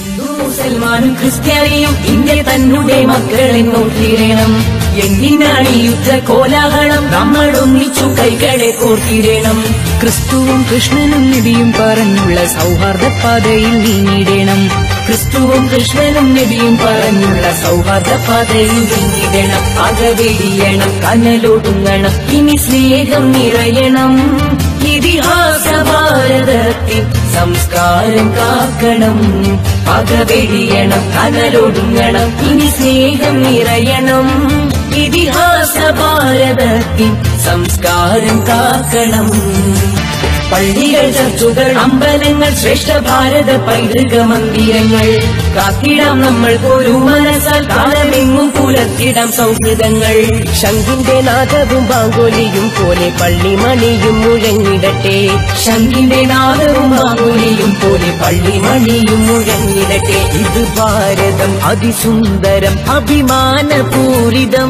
ഹിന്ദു മുസൽമാനും ക്രിസ്ത്യാനിയും ഇന്ത്യ തന്നെ മക്കളെ നോക്കിയിടണം എന്തിനാണ് ഈ യുദ്ധ കോലാഹലം നമ്മൾ ഒന്നിച്ചു കൈകളെ കോർത്തിടണം ക്രിസ്തുവും കൃഷ്ണനും നബിയും പറഞ്ഞുള്ള സൗഹാർദ്ദ പാതയിൽ നീങ്ങിടണം ക്രിസ്തുവും കൃഷ്ണനും നബിയും പറഞ്ഞുള്ള സൗഹാർദ്ദ പാതയിൽ നീങ്ങിടണം അകവെടിയണം കനലൊടുങ്ങണം ഇനി സ്നേഹം നിറയണം ഇതിഹാസ ഭാരതത്തിൽ സംസ്കാരം കാക്കണം പകവെടിയണം കനലൊടുങ്ങണം ഇനി സ്നേഹം നിറയണം ഇതിഹാസ ഭാരതത്തിൽ സംസ്കാരം കാക്കണം പള്ളികൾ ചർച്ചുകൾ അമ്പലങ്ങൾ ശ്രേഷ്ഠ ഭാരത പൈതൃക മന്ദിരങ്ങൾ കാത്തിടാം നമ്മൾ ഒരു മനസ്സാൽ കാലമെങ്ങും പുലർത്തിടാം സൗഹൃദങ്ങൾ ശംഖിന്റെ നാദവും ബാങ്കോലിയും പോലെ പള്ളിമണിയും മുഴങ്ങിടട്ടെ ശംഖിന്റെ നാദവും മാങ്ങുലിയും പോലെ പള്ളിമണിയും മുഴങ്ങിടട്ടെ ഇത് ഭാരതം അതിസുന്ദരം അഭിമാനപൂരിതം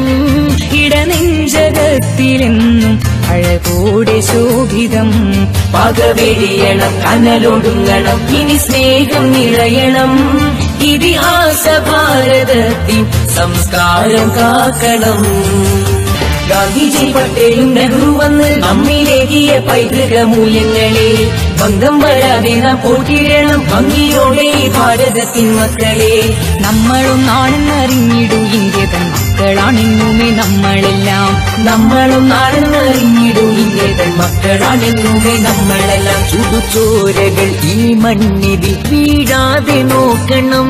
ഇടനെഞ്ചകത്തിലെന്നും അഴകോടെ ശോഭിതം പകവെടിയണം കനലൊടുങ്ങണം ഇനി സ്നേഹം നിറയണം ഇതിഹാസ ഭാരതത്തിൻ സംസ്കാരം കാക്കണം ഗാന്ധിജി പട്ടേലും നെഹ്റു വന്ന് നമ്മിലേകിയ പൈതൃക മൂല്യങ്ങളെ ഭംഗം വരാതെ നാം പോറ്റിടണം ഭംഗിയോടെ ഈ ഭാരതത്തിൻ മക്കളെ നമ്മളൊന്നാണെന്നറിഞ്ഞിടൂ ഇന്ത്യ തൻ മക്കളാണെന്നുമേ നമ്മളെല്ലാം നമ്മളും നാടെന്നറിഞ്ഞിടും ഇന്ത്യതൻ മക്കളാണെന്നുമേ നമ്മളെല്ലാം ചുടുചോരകൾ ഈ മണ്ണിൽ വീഴാതെ നോക്കണം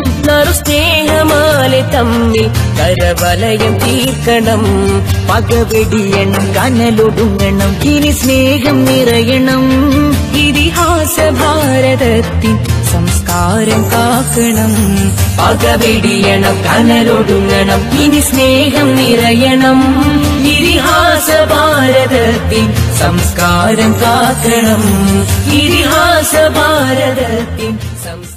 സ്നേഹമാലെ തമ്മിൽ കരവലയം തീർക്കണം പകവെടിയണം കനലൊടുങ്ങണം ഇനി സ്നേഹം നിറയണം ഇതിഹാസ ഭാരതത്തിൻ സംസ്കാരം കാക്കണം പകവെടിയണം കനലൊടുങ്ങണം ഇനി സ്നേഹം നിറയണം ഇതിഹാസ ഭാരതത്തിൻ സംസ്കാരം കാക്കണം ഇതിഹാസ ഭാരതത്തിൻ സംസ്കാരം